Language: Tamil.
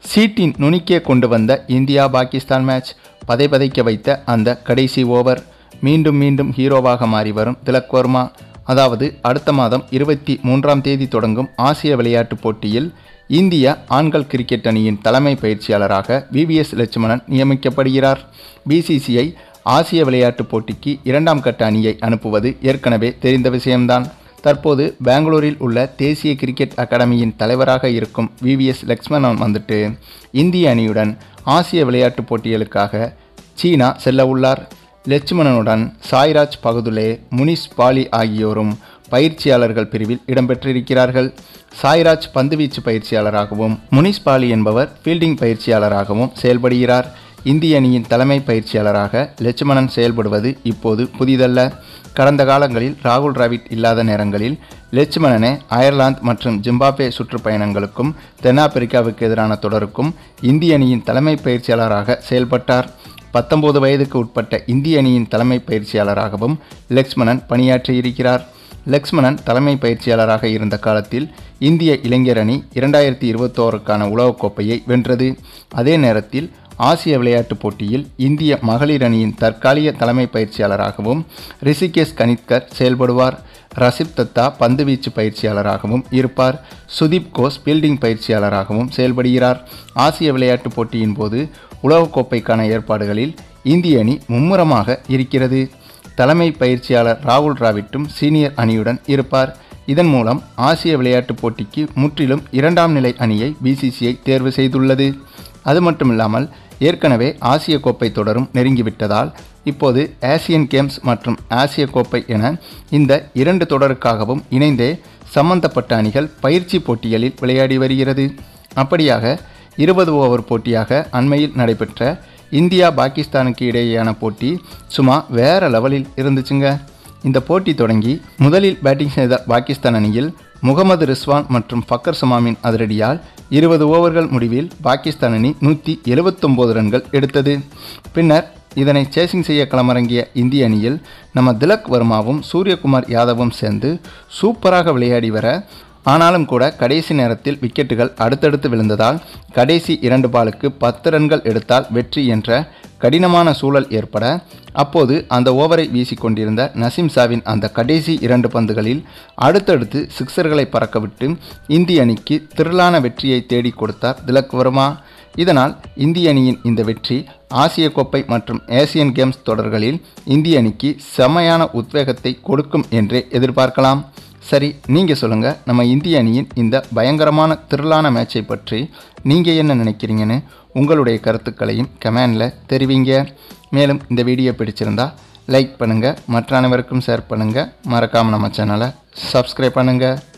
சீட்டின் நுனிக்கே கொண்டு வந்த இந்தியா பாகிஸ்தான் மேட்ச் பதைபதைக்க வைத்த அந்த கடைசி ஓவர் மீண்டும் மீண்டும் ஹீரோவாக மாறி வரும் திலக் வர்மா அதாவது அடுத்த மாதம் இருபத்தி மூன்றாம் தேதி தொடங்கும் ஆசிய விளையாட்டுப் போட்டியில் இந்திய ஆண்கள் கிரிக்கெட் அணியின் தலைமை பயிற்சியாளராக விவிஎஸ் லட்சுமணன் நியமிக்கப்படுகிறார் பிசிசிஐ ஆசிய விளையாட்டுப் போட்டிக்கு இரண்டாம் கட்ட அணியை அனுப்புவது ஏற்கனவே தெரிந்த விஷயம்தான் தற்போது பெங்களூரில் உள்ள தேசிய கிரிக்கெட் அகாடமியின் தலைவராக இருக்கும் விவிஎஸ் லக்ஷ்மணன் வந்துட்டு இந்திய அணியுடன் ஆசிய விளையாட்டுப் போட்டிகளுக்காக சீனா செல்ல உள்ளார் லட்சுமணனுடன் சாய்ராஜ் பகதுலே முனிஷ் பாலி ஆகியோரும் பயிற்சியாளர்கள் பிரிவில் இடம்பெற்றிருக்கிறார்கள் சாய்ராஜ் பந்துவீச்சு பயிற்சியாளராகவும் முனிஷ் பாலி என்பவர் ஃபீல்டிங் பயிற்சியாளராகவும் செயல்படுகிறார் இந்திய அணியின் தலைமை பயிற்சியாளராக லட்சுமணன் செயல்படுவது இப்போது புதிதல்ல கடந்த காலங்களில் ராகுல் டிராவிட் இல்லாத நேரங்களில் லட்சுமணனே அயர்லாந்து மற்றும் ஜிம்பாப்வே சுற்றுப்பயணங்களுக்கும் தென்னாப்பிரிக்காவுக்கு எதிரான தொடருக்கும் இந்திய அணியின் தலைமை பயிற்சியாளராக செயல்பட்டார் பத்தொன்பது வயதுக்கு உட்பட்ட இந்திய அணியின் தலைமை பயிற்சியாளராகவும் லக்ஷ்மணன் பணியாற்றியிருக்கிறார் லக்ஷ்மணன் தலைமை பயிற்சியாளராக இருந்த காலத்தில் இந்திய இளைஞர் அணி இரண்டாயிரத்தி இருபத்தோருக்கான உலகக்கோப்பையை வென்றது அதே நேரத்தில் ஆசிய விளையாட்டுப் போட்டியில் இந்திய மகளிர் அணியின் தற்காலிக தலைமை பயிற்சியாளராகவும் ரிஷிகேஷ் கனித்கர் செயல்படுவார் ரசிப் தத்தா பந்துவீச்சு பயிற்சியாளராகவும் இருப்பார் சுதீப் கோஸ் ஃபீல்டிங் பயிற்சியாளராகவும் செயல்படுகிறார் ஆசிய விளையாட்டுப் போட்டியின் போது உலகக்கோப்பைக்கான ஏற்பாடுகளில் இந்திய அணி மும்முரமாக இருக்கிறது தலைமை பயிற்சியாளர் ராகுல் டிராவிட்டும் சீனியர் அணியுடன் இருப்பார் இதன் மூலம் ஆசிய விளையாட்டுப் போட்டிக்கு முற்றிலும் இரண்டாம் நிலை அணியை பிசிசிஐ தேர்வு செய்துள்ளது அது மட்டுமில்லாமல் ஏற்கனவே ஆசிய கோப்பை தொடரும் நெருங்கிவிட்டதால் இப்போது ஆசியன் கேம்ஸ் மற்றும் ஆசிய கோப்பை என இந்த இரண்டு தொடருக்காகவும் இணைந்தே சம்பந்தப்பட்ட அணிகள் பயிற்சி போட்டிகளில் விளையாடி வருகிறது அப்படியாக இருபது ஓவர் போட்டியாக அண்மையில் நடைபெற்ற இந்தியா பாகிஸ்தானுக்கு இடையேயான போட்டி சும்மா வேற லெவலில் இருந்துச்சுங்க இந்த போட்டி தொடங்கி முதலில் பேட்டிங் செய்த பாகிஸ்தான் அணியில் முகமது ரிஸ்வான் மற்றும் ஃபக்கர் சமாமின் அதிரடியால் இருபது ஓவர்கள் முடிவில் பாகிஸ்தான் அணி நூற்றி எழுபத்தொம்போது ரன்கள் எடுத்தது பின்னர் இதனை சேசிங் செய்ய களமிறங்கிய இந்திய அணியில் நம்ம திலக் வர்மாவும் சூரியகுமார் யாதவும் சேர்ந்து சூப்பராக விளையாடி வர ஆனாலும் கூட கடைசி நேரத்தில் விக்கெட்டுகள் அடுத்தடுத்து விழுந்ததால் கடைசி இரண்டு பாலுக்கு பத்து ரன்கள் எடுத்தால் வெற்றி என்ற கடினமான சூழல் ஏற்பட அப்போது அந்த ஓவரை வீசிக்கொண்டிருந்த நசீம் ஷாவின் அந்த கடைசி இரண்டு பந்துகளில் அடுத்தடுத்து சிக்சர்களை பறக்கவிட்டு இந்திய அணிக்கு திரளான வெற்றியை தேடி கொடுத்தார் திலக் வர்மா இதனால் இந்திய அணியின் இந்த வெற்றி ஆசிய கோப்பை மற்றும் ஏசியன் கேம்ஸ் தொடர்களில் இந்திய அணிக்கு செமையான உத்வேகத்தை கொடுக்கும் என்றே எதிர்பார்க்கலாம் சரி நீங்கள் சொல்லுங்கள் நம்ம இந்திய அணியின் இந்த பயங்கரமான திரளான மேட்சை பற்றி நீங்கள் என்ன நினைக்கிறீங்கன்னு உங்களுடைய கருத்துக்களையும் கமெண்டில் தெரிவிங்க மேலும் இந்த வீடியோ பிடிச்சிருந்தா லைக் பண்ணுங்கள் மற்ற அனைவருக்கும் ஷேர் பண்ணுங்கள் மறக்காமல் நம்ம சேனலை சப்ஸ்கிரைப் பண்ணுங்கள்